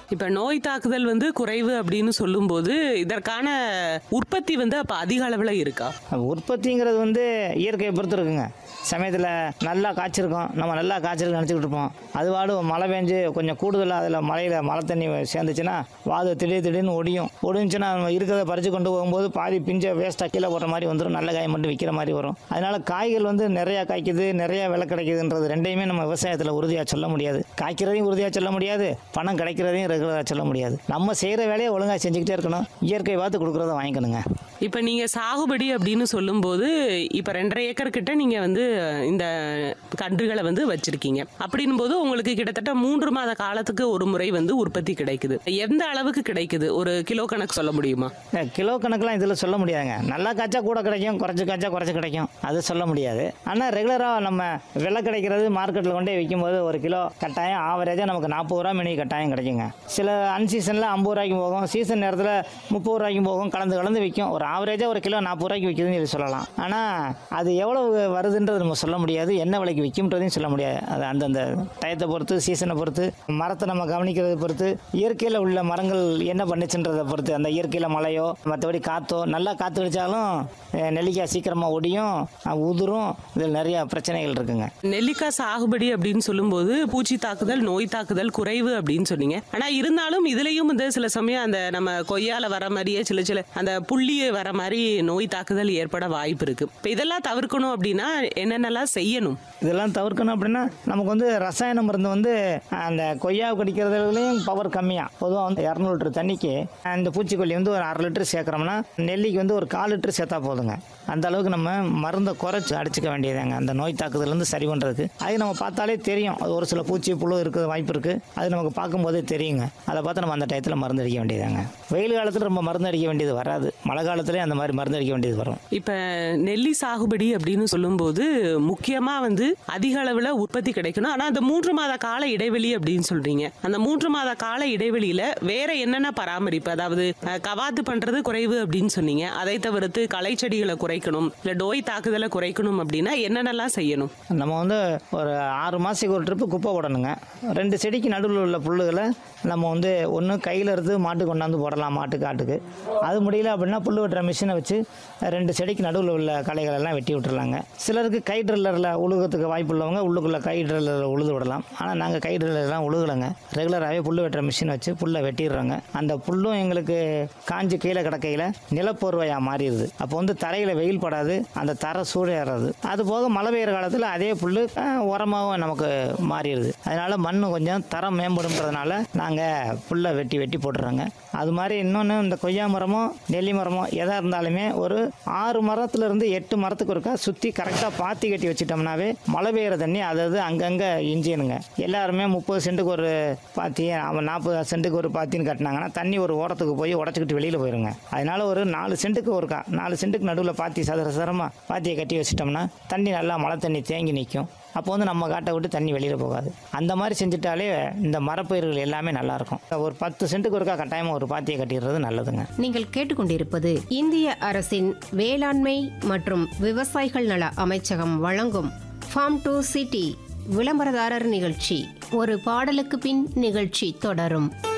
இப்ப நோய் தாக்குதல் வந்து குறைவு அப்படின்னு சொல்லும்போது இதற்கான உற்பத்தி வந்து அப்ப அதிக அளவுல இருக்கா உற்பத்திங்கிறது வந்து இயற்கையை பொறுத்து இருக்குங்க சமயத்தில் நல்லா காய்ச்சிருக்கோம் நம்ம நல்லா காய்ச்சிருக்கு நினச்சிக்கிட்டு இருப்போம் அது வாடு மழை பெஞ்சு கொஞ்சம் கூடுதலாக அதில் மழையில் மழை தண்ணி சேர்ந்துச்சுன்னா வாது திடீர் திடீர்னு ஒடியும் ஒடிஞ்சுன்னா நம்ம இருக்கிறத பறித்து கொண்டு போகும்போது பாதி பிஞ்சை வேஸ்ட்டாக கீழே போடுற மாதிரி வந்துடும் நல்ல காய் மட்டும் விற்கிற மாதிரி வரும் அதனால காய்கள் வந்து நிறையா காய்க்குது நிறையா விலை கிடைக்குதுன்றது ரெண்டையுமே நம்ம விவசாயத்தில் உறுதியாக சொல்ல முடியாது காய்க்கிறதையும் உறுதியாக சொல்ல முடியாது பணம் கிடைக்கிறதையும் ரெகுலராக சொல்ல முடியாது நம்ம செய்கிற வேலையை ஒழுங்காக செஞ்சுக்கிட்டே இருக்கணும் இயற்கை பார்த்து கொடுக்குறத வாங்கிக்கணுங்க இப்ப நீங்க சாகுபடி அப்படின்னு சொல்லும்போது இப்ப ரெண்டரை ஏக்கர் கிட்ட நீங்க வந்து இந்த கன்றுகளை வந்து வச்சிருக்கீங்க அப்படின்னும் போது உங்களுக்கு கிட்டத்தட்ட மூன்று மாத காலத்துக்கு ஒரு முறை வந்து உற்பத்தி கிடைக்குது எந்த அளவுக்கு கிடைக்குது ஒரு கிலோ கணக்கு சொல்ல முடியுமா அஹ் கிலோ கணக்கெலாம் இதில் சொல்ல முடியாதுங்க நல்லா காய்ச்சா கூட கிடைக்கும் குறைச்சி காய்ச்சா குறைச்சி கிடைக்கும் அது சொல்ல முடியாது ஆனால் ரெகுலராக நம்ம விலை கிடைக்கிறது மார்க்கெட்டில் கொண்டே விற்கும்போது ஒரு கிலோ கட்டாயம் ஆவரேஜாக நமக்கு நாற்பது ரூபா மினி கட்டாயம் கிடைக்குங்க சில அன்சீசனில் ஐம்பது ரூபாய்க்கு போகும் சீசன் நேரத்தில் முப்பது ரூபாய்க்கும் போகும் கலந்து கலந்து விற்கும் ஒரு ஆவரேஜாக ஒரு கிலோ நாற்பது ரூபாய்க்கு விற்குதுன்னு சொல்லி சொல்லலாம் ஆனால் அது எவ்வளவு வருதுன்றது நம்ம சொல்ல முடியாது என்ன விலைக்கு விற்கும்ன்றதையும் சொல்ல முடியாது அது அந்தந்த டயத்தை பொறுத்து சீசனை பொறுத்து மரத்தை நம்ம கவனிக்கிறதை பொறுத்து இயற்கையில் உள்ள மரங்கள் என்ன பண்ணுச்சுன்றதை பொறுத்து அந்த இயற்கையில் மழையோ மற்றபடி காற்றோ நல்லா காற்று அடித்தாலும் அஹ், நெல்லிக்காய் சீக்கிரமாக ஒடியும் அஹ், உதிரும் இதில் நிறையா பிரச்சனைகள் இருக்குங்க நெல்லிக்காய் சாகுபடி அப்படின்னு சொல்லும்போது பூச்சி தாக்குதல் நோய் தாக்குதல் குறைவு அப்படின்னு சொன்னீங்க ஆனா இருந்தாலும் இதுலயும் வந்து சில சமயம் அந்த நம்ம கொய்யால வர மாதிரியே சில சில அந்த புள்ளி வர மாதிரி நோய் தாக்குதல் ஏற்பட வாய்ப்பு இருக்கு இப்ப இதெல்லாம் தவிர்க்கணும் அப்படின்னா என்னென்னலாம் செய்யணும் இதெல்லாம் தவிர்க்கணும் அப்படின்னா நமக்கு வந்து ரசாயன மருந்து வந்து அந்த கொய்யா கடிக்கிறதுலையும் பவர் கம்மியாக பொதுவாக வந்து இரநூறு லிட்டர் தண்ணிக்கு அந்த பூச்சிக்கொல்லி வந்து ஒரு அரை லிட்டர் சேர்க்குறோம்னா நெல்லிக்கு வந்து ஒரு கால் லிட்டர் சேர்த்தா போதுங்க அந்த அளவுக்கு நம்ம மருந்தை குறைச்சி அடிச்சுக்க வேண்டியதுங்க அந்த நோய் தாக்குதலேருந்து சரி பண்ணுறதுக்கு அது நம்ம பார்த்தாலே தெரியும் அது ஒரு சில பூச்சி புழு இருக்கிற வாய்ப்பு இருக்குது அது நமக்கு பார்க்கும்போதே தெரியுங்க அதை பார்த்து நம்ம அந்த டயத்தில் மருந்து அடிக்க வேண்டியதாங்க வெயில் காலத்தில் ரொம்ப மருந்து அடிக்க வேண்டியது வராது மழை காலத்துலேயே அந்த மாதிரி மருந்து அடிக்க வேண்டியது வரும் இப்ப நெல்லி சாகுபடி அப்படின்னு சொல்லும்போது முக்கியமா வந்து அதிக அளவுல உற்பத்தி கிடைக்கணும் ஆனா அந்த மூன்று மாத கால இடைவெளி அப்படின்னு சொல்றீங்க அந்த மூன்று மாத கால இடைவெளியில வேற என்னென்ன பராமரிப்பு அதாவது அஹ், கவாத்து பண்றது குறைவு அப்படின்னு சொன்னீங்க அதை தவிர்த்து களை செடிகளை குறைக்கணும் இல்ல நோய் தாக்குதலை குறைக்கணும் அப்படின்னா என்னென்னலாம் செய்யணும் நம்ம வந்து ஒரு ஆறு மாதத்துக்கு ஒரு ட்ரிப்பு குப்பை போடணுங்க ரெண்டு செடிக்கு நடுவில் உள்ள புல்லுகளை நம்ம வந்து ஒன்று கையில் இருந்து மாட்டுக்கு கொண்டாந்து போடலாம் மாட்டுக்கு ஆட்டுக்கு அது முடியல அப்படின்னா புல் வெட்டுற மிஷினை வச்சு ரெண்டு செடிக்கு நடுவில் உள்ள களைகள் எல்லாம் வெட்டி விட்டுறலாங்க சிலருக்கு கை ட்ரில்லரில் உழுகிறதுக்கு வாய்ப்பு உள்ளவங்க உள்ளுக்குள்ளே கை ட்ரில்லரில் உழுது விடலாம் ஆனால் நாங்கள் கை ட்ரில்லர்லாம் உழுகலைங்க ரெகுலராகவே புல் வெட்டுற மிஷினை வச்சு புல்லை வெட்டிடுறோங்க அந்த புல்லும் எங்களுக்கு காஞ்சி கீழே கிடக்கையில் நிலப்போர்வையாக மாறிடுது அப்போ வந்து தரையில் வெயில் படாது அந்த தரை சூடேறாது அது போக மழை பெய்யுற காலத்தில் அதே புல் உரமாகவும் நமக்கு மாறிடுது அதனால மண் கொஞ்சம் தரம் மேம்படும்ன்றதுனால நாங்கள் புல்லை வெட்டி வெட்டி போட்டுறோங்க அது மாதிரி இன்னொன்று இந்த கொய்யா மரமோ நெல்லி மரமோ எதாக இருந்தாலுமே ஒரு ஆறு மரத்துல இருந்து எட்டு மரத்துக்கு ஒருக்கா சுற்றி கரெக்டாக பாத்தி கட்டி வச்சிட்டோம்னாவே மழை பெய்யுற தண்ணி அதாவது அங்கங்கே இஞ்சினுங்க எல்லாருமே முப்பது சென்ட்டுக்கு ஒரு பாத்தி அவன் நாற்பது சென்ட்டுக்கு ஒரு பாத்தின்னு கட்டினாங்கன்னா தண்ணி ஒரு ஓரத்துக்கு போய் உடச்சிக்கிட்டு வெளியில் போயிருங்க அதனால ஒரு நாலு சென்ட்டுக்கு ஒருக்கா நாலு சென்ட்டுக்கு நடுவில் பாத்தி சதுர சதுரமாக பாத்தியை கட்டி வச்சிட்டோம்னா தண்ணி நல்லா மழை தண்ணி தேங்கி நிற்கும் அப்போ வந்து நம்ம காட்டை விட்டு தண்ணி வெளியில் போகாது அந்த மாதிரி செஞ்சுட்டாலே இந்த மரப்பயிர்கள் எல்லாமே நல்லாயிருக்கும் ஒரு பத்து சென்ட்டுக்கு ஒருக்கா கட்டாயமாக ஒரு பாத்தியை கட்டிடுறது நல்லதுங்க நீங்கள் கேட்டுக்கொண்டிருப்பது இந்திய அரசின் வேளாண்மை மற்றும் விவசாயிகள் நல அமைச்சகம் வழங்கும் ஃபார்ம் டு சிட்டி விளம்பரதாரர் நிகழ்ச்சி ஒரு பாடலுக்கு பின் நிகழ்ச்சி தொடரும்